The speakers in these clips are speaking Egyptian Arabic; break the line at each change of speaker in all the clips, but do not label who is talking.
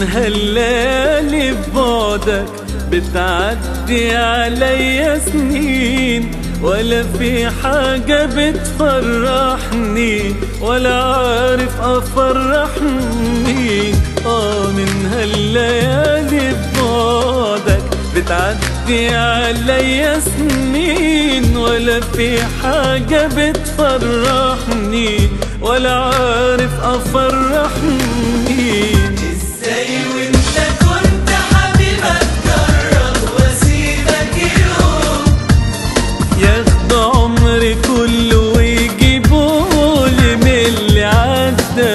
من هالليالي ببعدك بتعدي عليا سنين ولا في حاجة بتفرحني ولا عارف أفرح مين آه من هالليالي ببعدك بتعدي عليا سنين ولا في حاجة بتفرحني ولا عارف أفرح مين
ازاي وانت كنت حبيبك جرب واسيبك يوم
ياخد عمري كله ويجيبولي من اللي عدى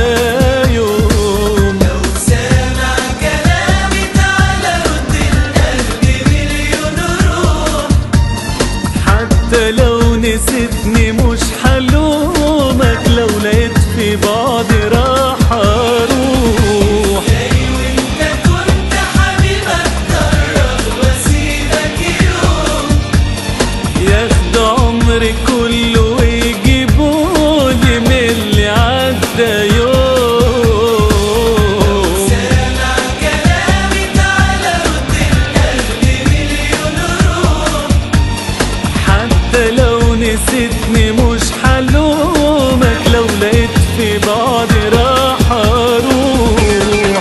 يوم
لو سامع كلامي تعالى رد القلب مليون روح
حتى لو نسيتني مش حلومك لو لقيت في بعضي راح اروح
ازاي وانت كنت حبيبك جرب واسيبك يوم
ياخد عمري كله ويجيبولي من اللي عدى يوم
سامع كلامي تعالى رد القلب مليون روح
حتى لو نسيتني مش حلومك لو لقيت في بعضي راح اروح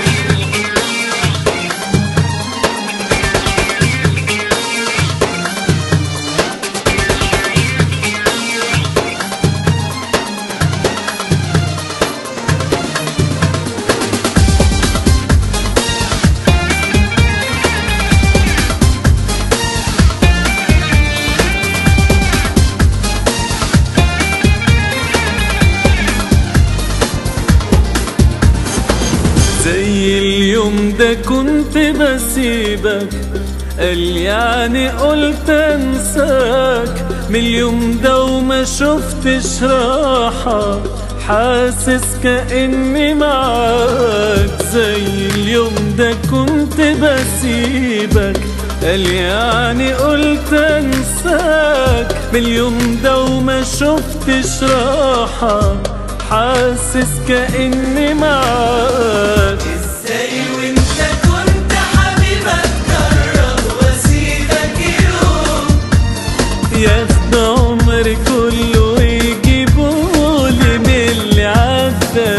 زي اليوم ده كنت بسيبك قال يعني قلت انساك من اليوم ده وما شفتش راحة حاسس كأني معاك زي اليوم ده كنت بسيبك قال يعني قلت انساك من اليوم ده وما شفتش راحة حاسس كأني معاك
ازاي وانت كنت حبيبك جرب واسيبك يوم
ياخد عمري كله ويجيبولي من اللي عدى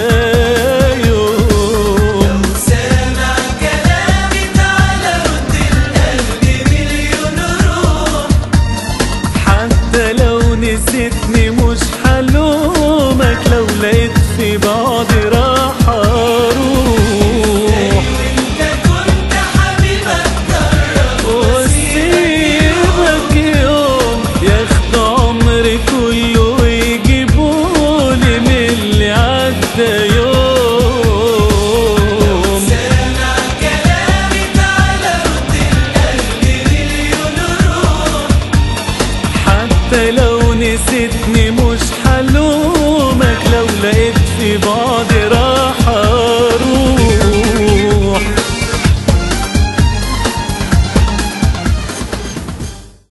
يوم
سامع كلامي تعالى رد القلب مليون روح
حتى لو نسيتني مش حلومك لو لقيت في بعضي راح اروح
وانت كنت حبيبك جرب
واسيبك يوم ياخد عمري كله ويجيبولي من اللي عدى يوم
سامع كلامي تعالى رد القلب مليون روح
حتى لو